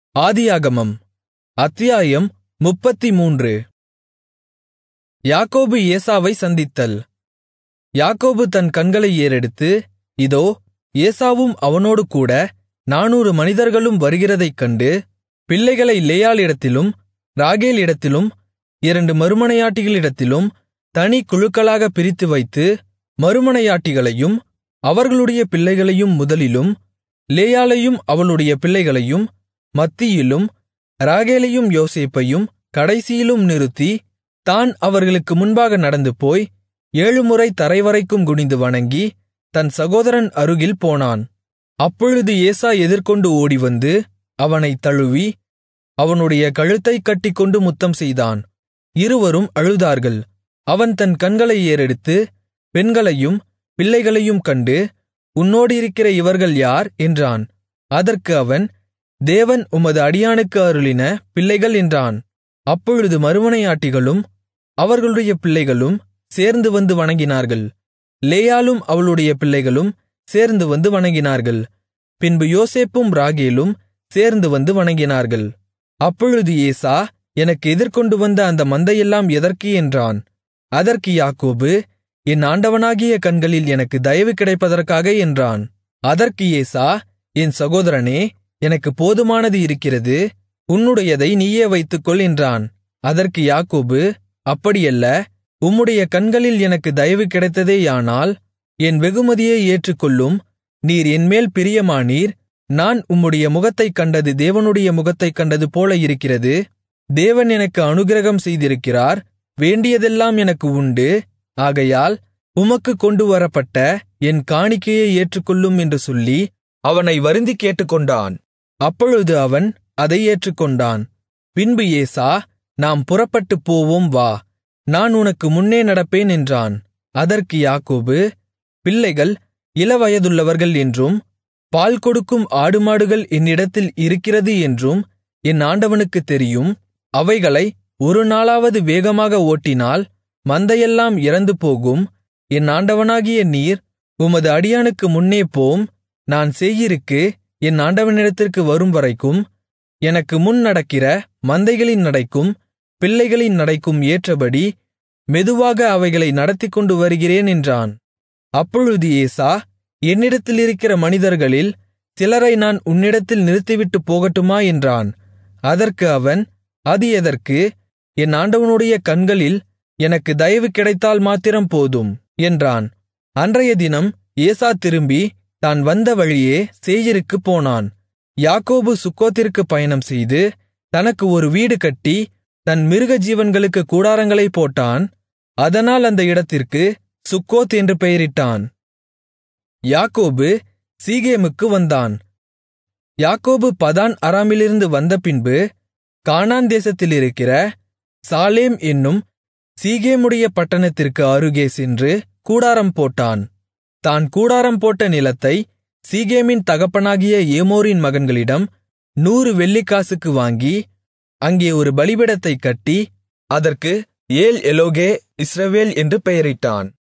ஆதியாகமம் அத்தியாயம் முப்பத்துமூன்று யாக்கோபு ஏசாவை சந்தித்தல் யாக்கோபு தன் கண்களை ஏறெடுத்து இதோ ஏசாவும் அவனோடுகூட நானூறு மனிதர்களும் வருகிறதைக் கண்டு பிள்ளைகளை லேயாளிடத்திலும் ராகேலிடத்திலும் இரண்டு மறுமனையாட்டிகளிடத்திலும் தனிக் குழுக்களாகப் பிரித்துவைத்து மறுமனையாட்டிகளையும் அவர்களுடைய பிள்ளைகளையும் முதலிலும் லேயாளையும் அவளுடைய பிள்ளைகளையும் மத்தியிலும் ராகேலையும் யோசேப்பையும் கடைசியிலும் நிறுத்தி தான் அவர்களுக்கு முன்பாக நடந்துபோய் ஏழுமுறை தரைவரைக்கும் குனிந்து வணங்கி தன் சகோதரன் அருகில் போனான் அப்பொழுது ஏசா எதிர்கொண்டு ஓடிவந்து அவனைத் தழுவி அவனுடைய கழுத்தைக் கட்டிக்கொண்டு முத்தம்செய்தான் இருவரும் அழுதார்கள் அவன் தன் கண்களை ஏறெடுத்து பெண்களையும் பிள்ளைகளையும் கண்டு உன்னோடிருக்கிற இவர்கள் யார் என்றான் அதற்கு அவன் தேவன் உமது அடியானுக்கு அருளின பிள்ளைகள் என்றான் அப்பொழுது மறுமனையாட்டிகளும் அவர்களுடைய பிள்ளைகளும் சேர்ந்து வந்து வணங்கினார்கள் லேயாளும் அவளுடைய பிள்ளைகளும் சேர்ந்து வந்து வணங்கினார்கள் பின்பு யோசேப்பும் ராகேலும் சேர்ந்து வந்து வணங்கினார்கள் அப்பொழுது ஏசா எனக்கு எதிர்கொண்டு வந்த அந்த மந்தையெல்லாம் எதற்கு என்றான் அதற்கு யாக்கோபு என் ஆண்டவனாகிய கண்களில் எனக்கு தயவு கிடைப்பதற்காக என்றான் அதற்கு ஏசா என் சகோதரனே எனக்கு போதுமானது இருக்கிறது உன்னுடையதை நீயே வைத்துக்கொள் என்றான் அதற்கு யாக்கோபு அப்படியல்ல உம்முடைய கண்களில் எனக்கு தயவு கிடைத்ததேயானால் என் வெகுமதியை ஏற்றுக்கொள்ளும் நீர் என்மேல் பிரியமானீர் நான் உம்முடைய முகத்தைக் கண்டது தேவனுடைய முகத்தைக் கண்டது போல இருக்கிறது தேவன் எனக்கு அனுக்கிரகம் செய்திருக்கிறார் வேண்டியதெல்லாம் எனக்கு உண்டு ஆகையால் உமக்கு கொண்டு வரப்பட்ட என் காணிக்கையை ஏற்றுக்கொள்ளும் என்று சொல்லி அவனை வருந்திக் கேட்டுக்கொண்டான் அப்பொழுது அவன் அதை ஏற்றுக்கொண்டான் பின்பு ஏசா நாம் புறப்பட்டுப் போவோம் வா நான் உனக்கு முன்னே நடப்பேன் என்றான் அதற்கு யாக்கோபு பிள்ளைகள் இளவயதுள்ளவர்கள் என்றும் பால் கொடுக்கும் ஆடுமாடுகள் என்னிடத்தில் இருக்கிறது என்றும் என் ஆண்டவனுக்குத் தெரியும் அவைகளை ஒரு நாளாவது வேகமாக ஓட்டினால் மந்தையெல்லாம் இறந்து போகும் என் ஆண்டவனாகிய நீர் உமது அடியானுக்கு முன்னே போம் நான் சேயீருக்கு என் ஆண்டவனிடத்திற்கு வரும்வரைக்கும் எனக்கு முன் நடக்கிற மந்தைகளின் நடைக்கும் பிள்ளைகளின் நடைக்கும் ஏற்றபடி மெதுவாக அவைகளை நடத்திக்கொண்டு வருகிறேன் என்றான் அப்பொழுது ஏசா என்னிடத்தில் இருக்கிற மனிதர்களில் சிலரை நான் உன்னிடத்தில் நிறுத்திவிட்டு போகட்டுமா என்றான் அதற்கு அவன் அது எதற்கு என் ஆண்டவனுடைய கண்களில் எனக்கு தயவு கிடைத்தால் மாத்திரம் போதும் என்றான் அன்றைய தினம் ஏசா திரும்பி தான் வந்த வழியே சேயீருக்குப் போனான் யாக்கோபு சுக்கோத்திற்கு பயணம் செய்து தனக்கு ஒரு வீடு கட்டி தன் மிருக ஜீவன்களுக்கு கூடாரங்களை போட்டான் அதனால் அந்த இடத்திற்கு சுக்கோத் என்று பெயரிட்டான் யாக்கோபு சீகேமுக்கு வந்தான் யாக்கோபு பதான் அராமிலிருந்து வந்தபின்பு கானான் தேசத்திலிருக்கிற சாலேம் என்னும் சீகேமுடைய பட்டணத்திற்கு அருகே சென்று கூடாரம் போட்டான் தான் கூடாரம் போட்ட நிலத்தை சீகேமின் தகப்பனாகிய ஏமோரின் மகன்களிடம் நூறு வெள்ளிக்காசுக்கு வாங்கி அங்கே ஒரு பலிபீடத்தைக் கட்டி அதற்கு ஏல் எலோகே இஸ்ரவேல் என்று பெயரிட்டான்